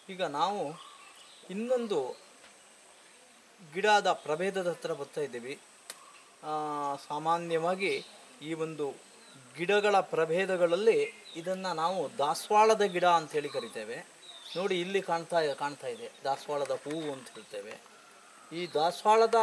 ಈಗ ನಾವು ಇನ್ನೊಂದು ಗಿಡದ ಪ್ರಭೇದದ ಹತ್ರ ಬರ್ತಾ ಇದ್ದೀವಿ ಆ, ಸಾಮಾನ್ಯವಾಗಿ ಈ ಒಂದು ಗಿಡಗಳ ಪ್ರಭೇದಗಳಲ್ಲಿ ಇದನ್ನು ನಾವು ದಾಸವಾಳದ ಗಿಡ ಅಂತೇಳಿ ಕರಿತೇವೆ ನೋಡಿ ಇಲ್ಲಿ ಕಾಣ್ತಾ ಕಾಣ್ತಾ ಇದೆ ದಾಸವಾಳದ ಹೂವು ಅಂತ ಹೇಳ್ತೇವೆ ಈ ದಾಸವಾಳದ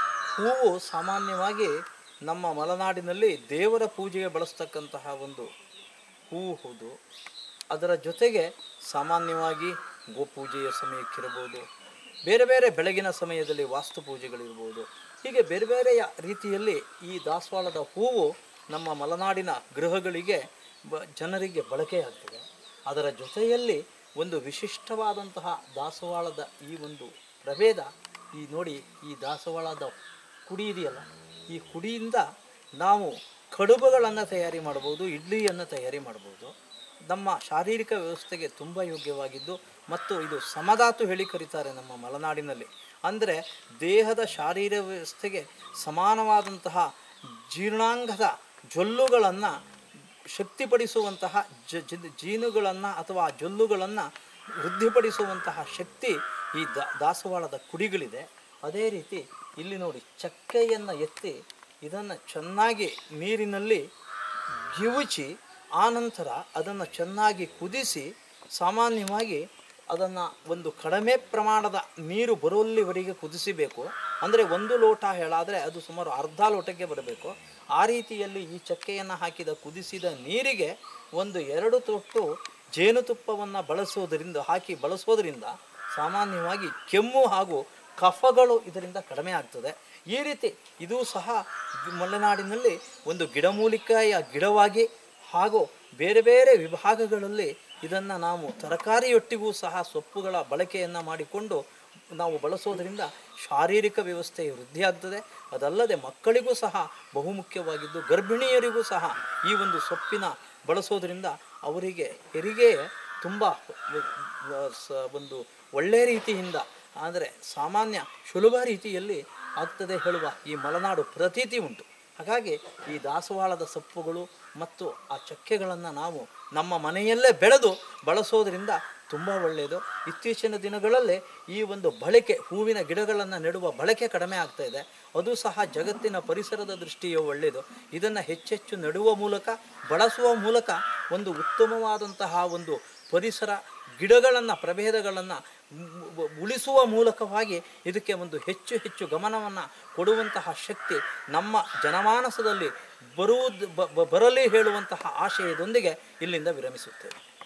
ಹೂವು ಸಾಮಾನ್ಯವಾಗಿ ನಮ್ಮ ಮಲೆನಾಡಿನಲ್ಲಿ ದೇವರ ಪೂಜೆಗೆ ಬಳಸ್ತಕ್ಕಂತಹ ಒಂದು ಹೂವು ಹೌದು ಅದರ ಜೊತೆಗೆ ಸಾಮಾನ್ಯವಾಗಿ ಗೋಪೂಜೆಯ ಸಮಯಕ್ಕಿರಬಹುದು ಬೇರೆ ಬೇರೆ ಬೆಳಗಿನ ಸಮಯದಲ್ಲಿ ವಾಸ್ತು ಪೂಜೆಗಳಿರ್ಬೋದು ಹೀಗೆ ಬೇರೆ ಬೇರೆಯ ರೀತಿಯಲ್ಲಿ ಈ ದಾಸವಾಳದ ಹೂವು ನಮ್ಮ ಮಲೆನಾಡಿನ ಗೃಹಗಳಿಗೆ ಬ ಜನರಿಗೆ ಬಳಕೆಯಾಗ್ತದೆ ಅದರ ಜೊತೆಯಲ್ಲಿ ಒಂದು ವಿಶಿಷ್ಟವಾದಂತಹ ದಾಸವಾಳದ ಈ ಒಂದು ಪ್ರಭೇದ ಈ ನೋಡಿ ಈ ದಾಸವಾಳದ ಕುಡಿ ಇದೆಯಲ್ಲ ಈ ಕುಡಿಯಿಂದ ನಾವು ಕಡುಬುಗಳನ್ನು ತಯಾರಿ ಮಾಡ್ಬೋದು ಇಡ್ಲಿಯನ್ನು ತಯಾರಿ ಮಾಡ್ಬೋದು ನಮ್ಮ ಶಾರೀರಿಕ ವ್ಯವಸ್ಥೆಗೆ ತುಂಬ ಯೋಗ್ಯವಾಗಿದ್ದು ಮತ್ತು ಇದು ಸಮಧಾತು ಹೇಳಿ ಕರೀತಾರೆ ನಮ್ಮ ಮಲೆನಾಡಿನಲ್ಲಿ ಅಂದರೆ ದೇಹದ ಶಾರೀರ ವ್ಯವಸ್ಥೆಗೆ ಸಮಾನವಾದಂತಹ ಜೀರ್ಣಾಂಗದ ಜೊಲ್ಲುಗಳನ್ನು ಶಕ್ತಿಪಡಿಸುವಂತಹ ಜ ಜ- ಜೀನುಗಳನ್ನು ಅಥವಾ ಜೊಲ್ಲುಗಳನ್ನು ವೃದ್ಧಿಪಡಿಸುವಂತಹ ಶಕ್ತಿ ಈ ದ ದಾಸವಾಳದ ಕುಡಿಗಳಿದೆ ಅದೇ ರೀತಿ ಇಲ್ಲಿ ನೋಡಿ ಚಕ್ಕೆಯನ್ನು ಎತ್ತಿ ಇದನ್ನು ಚೆನ್ನಾಗಿ ನೀರಿನಲ್ಲಿ ಗಿವುಚಿ ಆನಂತರ ಅದನ್ನು ಚೆನ್ನಾಗಿ ಕುದಿಸಿ ಸಾಮಾನ್ಯವಾಗಿ ಅದನ್ನು ಒಂದು ಕಡಿಮೆ ಪ್ರಮಾಣದ ನೀರು ಬರುವಲ್ಲಿವರೆಗೆ ಕುದಿಸಬೇಕು ಅಂದರೆ ಒಂದು ಲೋಟ ಹೇಳಾದರೆ ಅದು ಸುಮಾರು ಅರ್ಧ ಲೋಟಕ್ಕೆ ಬರಬೇಕು ಆ ರೀತಿಯಲ್ಲಿ ಈ ಚಕ್ಕೆಯನ್ನು ಹಾಕಿದ ಕುದಿಸಿದ ನೀರಿಗೆ ಒಂದು ಎರಡು ತೊಟ್ಟು ಜೇನುತುಪ್ಪವನ್ನು ಬಳಸೋದರಿಂದ ಹಾಕಿ ಬಳಸೋದರಿಂದ ಸಾಮಾನ್ಯವಾಗಿ ಕೆಮ್ಮು ಹಾಗೂ ಕಫಗಳು ಇದರಿಂದ ಕಡಿಮೆ ಆಗ್ತದೆ ಈ ರೀತಿ ಇದು ಸಹ ಮಲೆನಾಡಿನಲ್ಲಿ ಒಂದು ಗಿಡಮೂಲಿಕೆಯ ಗಿಡವಾಗಿ ಹಾಗೂ ಬೇರೆ ಬೇರೆ ವಿಭಾಗಗಳಲ್ಲಿ ಇದನ್ನು ನಾವು ತರಕಾರಿಯೊಟ್ಟಿಗೂ ಸಹ ಸೊಪ್ಪುಗಳ ಬಳಕೆಯನ್ನು ಮಾಡಿಕೊಂಡು ನಾವು ಬಳಸೋದರಿಂದ ಶಾರೀರಿಕ ವ್ಯವಸ್ಥೆ ವೃದ್ಧಿಯಾಗ್ತದೆ ಅದಲ್ಲದೆ ಮಕ್ಕಳಿಗೂ ಸಹ ಬಹುಮುಖ್ಯವಾಗಿದ್ದು ಗರ್ಭಿಣಿಯರಿಗೂ ಸಹ ಈ ಒಂದು ಸೊಪ್ಪಿನ ಬಳಸೋದರಿಂದ ಅವರಿಗೆ ಹೆರಿಗೆ ತುಂಬ ಸ- ಒಂದು ಒಳ್ಳೆಯ ರೀತಿಯಿಂದ ಅಂದರೆ ಸಾಮಾನ್ಯ ಸುಲಭ ರೀತಿಯಲ್ಲಿ ಆಗ್ತದೆ ಹೇಳುವ ಈ ಮಲೆನಾಡು ಪ್ರತೀತಿ ಉಂಟು ಹಾಗಾಗಿ ಈ ದಾಸವಾಳದ ಸೊಪ್ಪುಗಳು ಮತ್ತು ಆ ಚಕ್ಕೆಗಳನ್ನು ನಾವು ನಮ್ಮ ಮನೆಯಲ್ಲೇ ಬೆಳೆದು ಬಳಸೋದ್ರಿಂದ ತುಂಬ ಒಳ್ಳೆಯದು ಇತ್ತೀಚಿನ ದಿನಗಳಲ್ಲಿ ಈ ಒಂದು ಬಳಕೆ ಹೂವಿನ ಗಿಡಗಳನ್ನು ನೆಡುವ ಬಳಕೆ ಕಡಿಮೆ ಆಗ್ತಾ ಇದೆ ಅದು ಸಹ ಜಗತ್ತಿನ ಪರಿಸರದ ದೃಷ್ಟಿಯು ಒಳ್ಳೆಯದು ಇದನ್ನು ಹೆಚ್ಚೆಚ್ಚು ನೆಡುವ ಮೂಲಕ ಬಳಸುವ ಮೂಲಕ ಒಂದು ಉತ್ತಮವಾದಂತಹ ಒಂದು ಪರಿಸರ ಗಿಡಗಳನ್ನು ಪ್ರಭೇದಗಳನ್ನು ಉಳಿಸುವ ಮೂಲಕವಾಗಿ ಇದಕ್ಕೆ ಒಂದು ಹೆಚ್ಚು ಹೆಚ್ಚು ಗಮನವನ್ನು ಕೊಡುವಂತಹ ಶಕ್ತಿ ನಮ್ಮ ಜನಮಾನಸದಲ್ಲಿ ಬರುವುದು ಬ- ಬ- ಬರಲಿ ಹೇಳುವಂತಹ ಆಶಯದೊಂದಿಗೆ ಇಲ್ಲಿಂದ ವಿರಮಿಸುತ್ತೇವೆ